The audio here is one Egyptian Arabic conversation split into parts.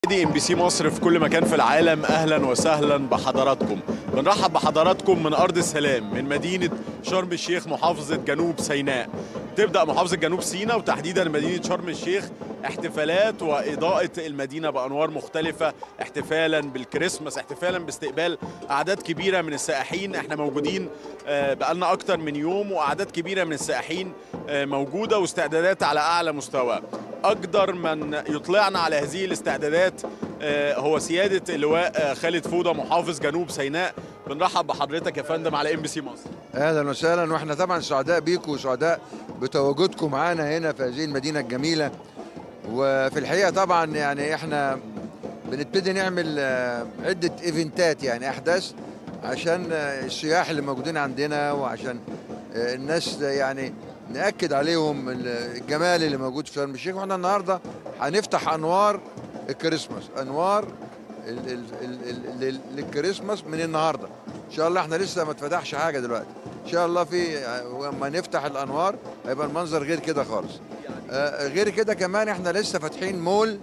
دي ام بي سي مصر في كل مكان في العالم اهلا وسهلا بحضراتكم بنرحب بحضراتكم من ارض السلام من مدينه شرم الشيخ محافظه جنوب سيناء تبدا محافظه جنوب سيناء وتحديدا مدينه شرم الشيخ احتفالات واضاءه المدينه بانوار مختلفه احتفالا بالكريسماس احتفالا باستقبال اعداد كبيره من السائحين احنا موجودين آه، بقالنا اكتر من يوم واعداد كبيره من السائحين آه، موجوده واستعدادات على اعلى مستوى اقدر من يطلعنا على هذه الاستعدادات آه، هو سياده اللواء آه، خالد فوده محافظ جنوب سيناء بنرحب بحضرتك يا فندم على ام بي سي مصر اهلا وسهلا واحنا طبعا سعداء بيكم وسعداء بتواجدكم معانا هنا في هذه المدينه الجميله وفي الحقيقه طبعا يعني احنا بنبتدي نعمل آه، عده ايفنتات يعني احداث عشان آه، السياح اللي موجودين عندنا وعشان آه، الناس يعني ناكد عليهم ال- الجمال اللي موجود في شرم الشيخ واحنا النهارده هنفتح انوار الكريسماس انوار ال- ال- ال- ال- ال- للكريسماس من النهارده ان شاء الله احنا لسه ما اتفتحش حاجه دلوقتي ان شاء الله في لما نفتح الانوار هيبقى المنظر غير كده خالص آه، غير كده كمان احنا لسه فاتحين مول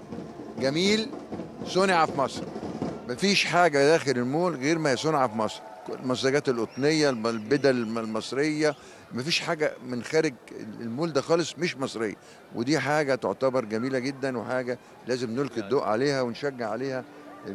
جميل صنع في مصر مفيش حاجه داخل المول غير ما هي صنع في مصر المنتجات القطنيه الم- البدل الم- المصريه مفيش حاجه من خارج المول ده خالص مش مصريه ودي حاجه تعتبر جميله جدا وحاجه لازم نلقي الضوء عليها ونشجع عليها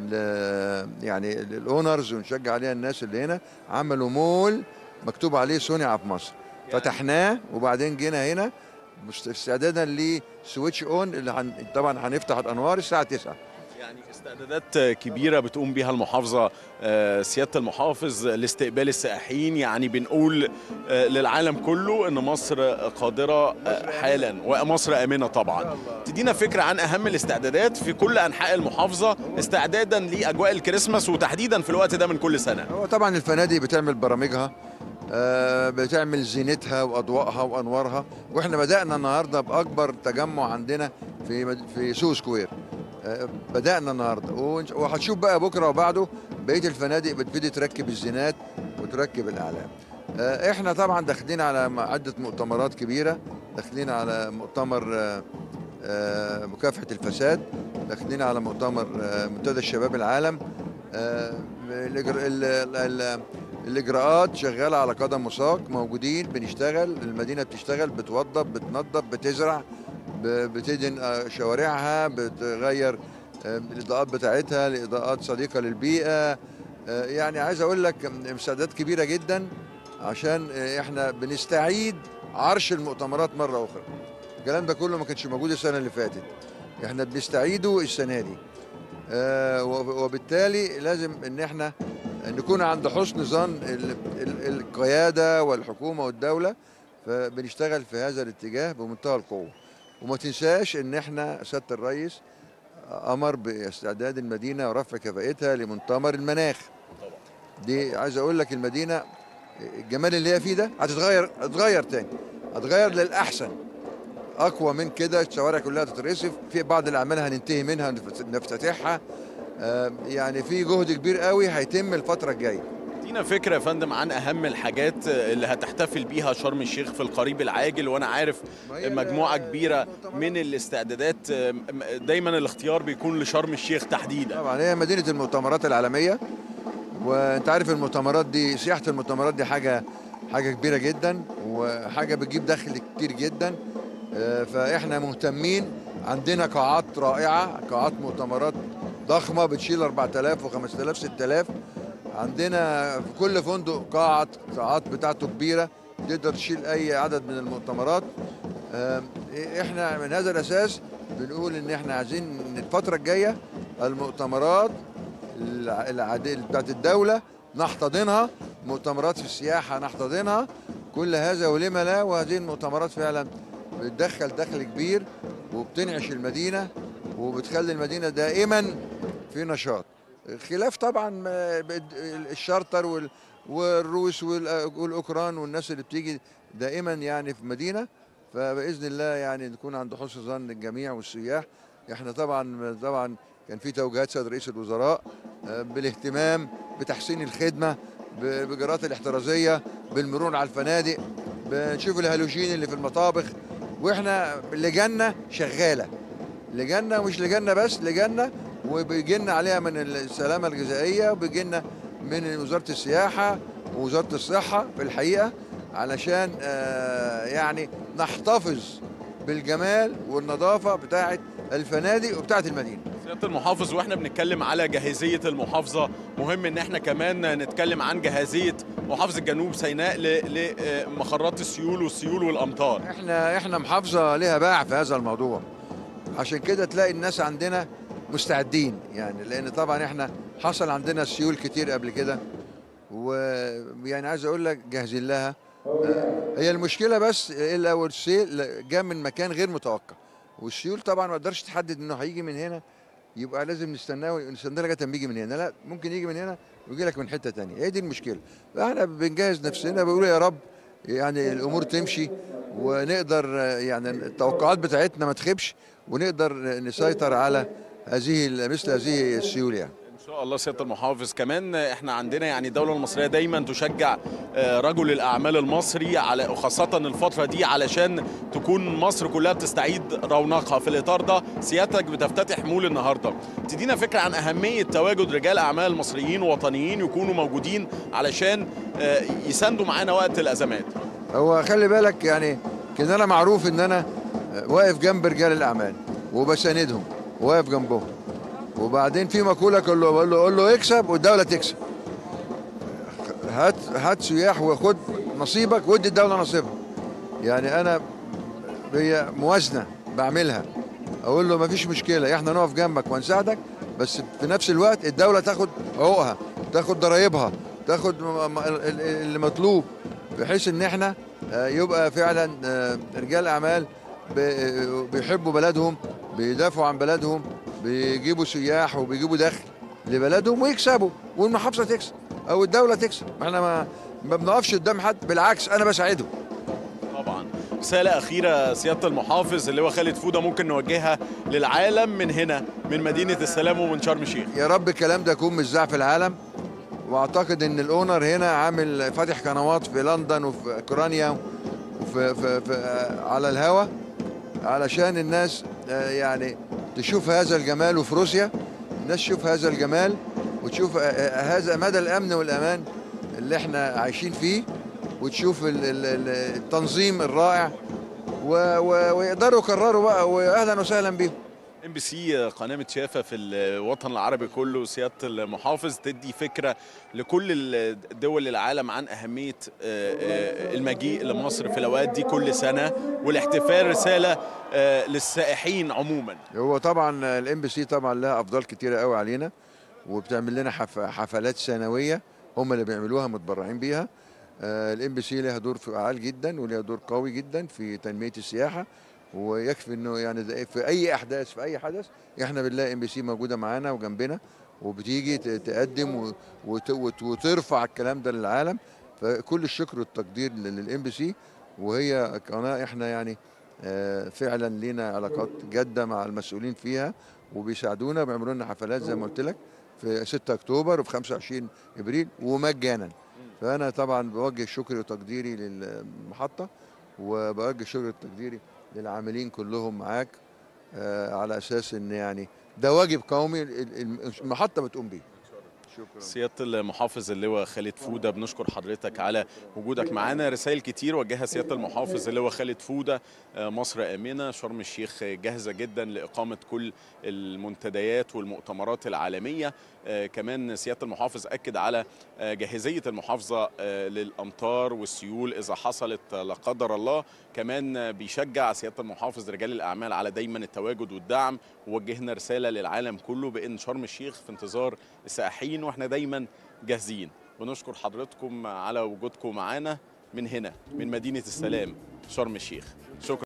ال- يعني الاونرز ونشجع عليها الناس اللي هنا عملوا مول مكتوب عليه صنع في مصر فتحناه وبعدين جينا هنا مست- استعدادا لسويتش اون اللي هن... طبعا هنفتح الانوار الساعه 9 يعني استعدادات كبيرة بتقوم بها المحافظة آه، سيادة المحافظ لاستقبال السائحين يعني بنقول آه، للعالم كله ان مصر قادرة آه، حالا ومصر آمنة طبعا تدينا فكرة عن أهم الاستعدادات في كل أنحاء المحافظة استعدادا لأجواء الكريسماس وتحديدا في الوقت ده من كل سنة هو طبعا الفنادق بتعمل برامجها آه، بتعمل زينتها واضواءها وانوارها واحنا بدانا النهارده باكبر تجمع عندنا في مد- في سو سكوير آه، بدانا النهارده ونش- وهتشوف بقى بكره وبعده بقيه الفنادق بتبتدي تركب الزينات وتركب الاعلام آه، احنا طبعا داخلين على م- عده مؤتمرات كبيره داخلين على مؤتمر آه، آه، مكافحه الفساد داخلين على مؤتمر آه، منتدى الشباب العالم آه، الإجر- ال- ال- ال- الاجراءات شغاله على قدم وساق موجودين بنشتغل المدينه بتشتغل بتوضب بتنظف بتزرع ب- بتدهن آه، شوارعها بتغير آه، الاضاءات بتاعتها لاضاءات صديقه للبيئه آه، يعني عايز اقول لك مساعدات كبيره جدا عشان آه، احنا بنستعيد عرش المؤتمرات مره اخرى الكلام ده كله ما كانش موجود السنه اللي فاتت احنا بنستعيده السنه دي آه، وب- وبالتالي لازم ان احنا نكون عند حسن ظن ال- ال- القياده والحكومه والدوله فبنشتغل في هذا الاتجاه بمنتهى القوه وما تنساش ان احنا سياده الرئيس امر باستعداد المدينه ورفع كفاءتها لمؤتمر المناخ دي عايز اقول لك المدينه الجمال اللي هي فيه ده هتتغير هتتغير تاني هتتغير للاحسن اقوى من كده الشوارع كلها تترصف في بعض الاعمال هننتهي منها نفت- نفتتحها آه، يعني في جهد كبير قوي هيتم الفتره الجايه تدينا فكرة يا فندم عن أهم الحاجات آه، اللي هتحتفل بيها شرم الشيخ في القريب العاجل وأنا عارف ما هي مجموعة ال- كبيرة المؤتمرات. من الاستعدادات آه، م- دايما الاختيار بيكون لشرم الشيخ تحديدا طبعا هي مدينه المؤتمرات العالميه وانت عارف المؤتمرات دي سياحه المؤتمرات دي حاجه حاجه كبيره جدا وحاجه بتجيب دخل كتير جدا آه، فاحنا مهتمين عندنا قاعات رائعه قاعات مؤتمرات ضخمه بتشيل 4000 و5000 6000 عندنا في كل فندق قاعه قاعات بتاعته كبيره تقدر تشيل اي عدد من المؤتمرات آم، احنا من هذا الاساس بنقول ان احنا عايزين إن الفتره الجايه المؤتمرات الع- العادية بتاعت الدولة نحتضنها مؤتمرات في السياحة نحتضنها كل هذا ولما لا وهذه المؤتمرات فعلا بتدخل دخل كبير وبتنعش المدينة وبتخلي المدينة دائما في نشاط خلاف طبعا ما بد- الشارتر وال- والروس وال- والاوكران والناس اللي بتيجي دائما يعني في مدينه فباذن الله يعني نكون عند حسن ظن الجميع والسياح احنا طبعا طبعا كان في توجيهات سيد رئيس الوزراء آه، بالاهتمام بتحسين الخدمه ب- بالاجراءات الاحترازيه بالمرور على الفنادق بنشوف الهالوجين اللي في المطابخ واحنا لجنه شغاله لجنه ومش لجنه بس لجنه وبيجي لنا عليها من السلامه الغذائيه وبيجي لنا من وزاره السياحه ووزاره الصحه في الحقيقه علشان آه، يعني نحتفظ بالجمال والنظافه بتاعه الفنادق وبتاعه المدينه سياده المحافظ واحنا بنتكلم على جاهزيه المحافظه مهم ان احنا كمان نتكلم عن جاهزيه محافظه جنوب سيناء ل- لمخرات السيول والسيول والامطار احنا احنا محافظه لها باع في هذا الموضوع عشان كده تلاقي الناس عندنا مستعدين يعني لان طبعا احنا حصل عندنا سيول كتير قبل كده ويعني عايز اقول لك جاهزين لها آه، هي المشكله بس الا والسيل جاء من مكان غير متوقع والسيول طبعا ما تقدرش تحدد انه هيجي من هنا يبقى لازم نستناه نستناه لغايه ما يجي من هنا لا ممكن يجي من هنا ويجي لك من حته تانية هي دي المشكله فاحنا بنجهز نفسنا بنقول يا رب يعني الامور تمشي ونقدر آه، يعني التوقعات بتاعتنا ما تخيبش ونقدر نسيطر على هذه مثل هذه السيول يعني ان شاء الله سياده المحافظ كمان احنا عندنا يعني الدوله المصريه دايما تشجع آه، رجل الاعمال المصري على وخاصه الفتره دي علشان تكون مصر كلها بتستعيد رونقها في الاطار ده سيادتك بتفتتح مول النهارده تدينا فكره عن اهميه تواجد رجال اعمال مصريين وطنيين يكونوا موجودين علشان آه، يساندوا معانا وقت الازمات هو خلي بالك يعني كده انا معروف ان انا واقف جنب رجال الاعمال وبساندهم واقف جنبهم وبعدين في مقوله كله بقول له قول له اكسب والدوله تكسب هات هات سياح وخد نصيبك وادي الدوله نصيبها يعني انا هي موازنه بعملها اقول له مفيش مشكله احنا نقف جنبك ونساعدك بس في نفس الوقت الدوله تاخد حقوقها تاخد ضرايبها تاخد م- م- ال- ال- اللي مطلوب بحيث ان احنا آه، يبقى فعلا آه، رجال اعمال ب- بيحبوا بلدهم بيدافعوا عن بلدهم بيجيبوا سياح وبيجيبوا دخل لبلدهم ويكسبوا والمحافظه تكسب او الدوله تكسب احنا ما ما بنقفش قدام حد بالعكس انا بساعدهم طبعا رسالة أخيرة سيادة المحافظ اللي هو خالد فودة ممكن نوجهها للعالم من هنا من مدينة السلام ومن شرم الشيخ يا رب الكلام ده يكون مش في العالم واعتقد ان الاونر هنا عامل فاتح قنوات في لندن وفي اوكرانيا وفي في في على الهوا علشان الناس آه، يعني تشوف هذا الجمال وفي روسيا الناس تشوف هذا الجمال وتشوف آه، آه، هذا مدى الامن والامان اللي احنا عايشين فيه وتشوف ال- ال- ال- التنظيم الرائع و- و- ويقدروا يكرروا بقى واهلا وسهلا بيهم ام بي سي قناه متشافه في الوطن العربي كله سياده المحافظ تدي فكره لكل الدول العالم عن اهميه آه، آه، المجيء لمصر في الاوقات دي كل سنه والاحتفال رساله آه، للسائحين عموما هو طبعا الام بي سي طبعا لها افضال كتيره قوي علينا وبتعمل لنا حف- حفلات سنويه هم اللي بيعملوها متبرعين بيها الام بي سي لها دور فعال جدا ولها دور قوي جدا في تنميه السياحه ويكفي انه يعني ده في اي احداث في اي حدث احنا بنلاقي ام بي سي موجوده معانا وجنبنا وبتيجي ت- تقدم و- وت- وت- وترفع الكلام ده للعالم فكل الشكر والتقدير للام بي سي وهي قناه احنا يعني آه، فعلا لينا علاقات جاده مع المسؤولين فيها وبيساعدونا بيعملوا لنا حفلات زي ما قلت لك في 6 اكتوبر وفي 25 ابريل ومجانا فانا طبعا بوجه شكري وتقديري للمحطه وبوجه شكري وتقديري للعاملين كلهم معاك آه، على اساس ان يعني ده واجب قومي ال- ال- المحطه بتقوم بيه شكرا سياده المحافظ اللواء خالد فوده بنشكر حضرتك على وجودك معانا رسائل كتير وجهها سياده المحافظ اللواء خالد فوده آه، مصر امنه شرم الشيخ جاهزه جدا لاقامه كل المنتديات والمؤتمرات العالميه آه، كمان سياده المحافظ اكد على آه، جاهزيه المحافظه آه، للامطار والسيول اذا حصلت آه، لا قدر الله كمان آه، بيشجع سياده المحافظ رجال الاعمال على دايما التواجد والدعم ووجهنا رساله للعالم كله بان شرم الشيخ في انتظار السائحين واحنا دايما جاهزين ونشكر حضراتكم على وجودكم معانا من هنا من مدينه السلام شرم الشيخ شكرا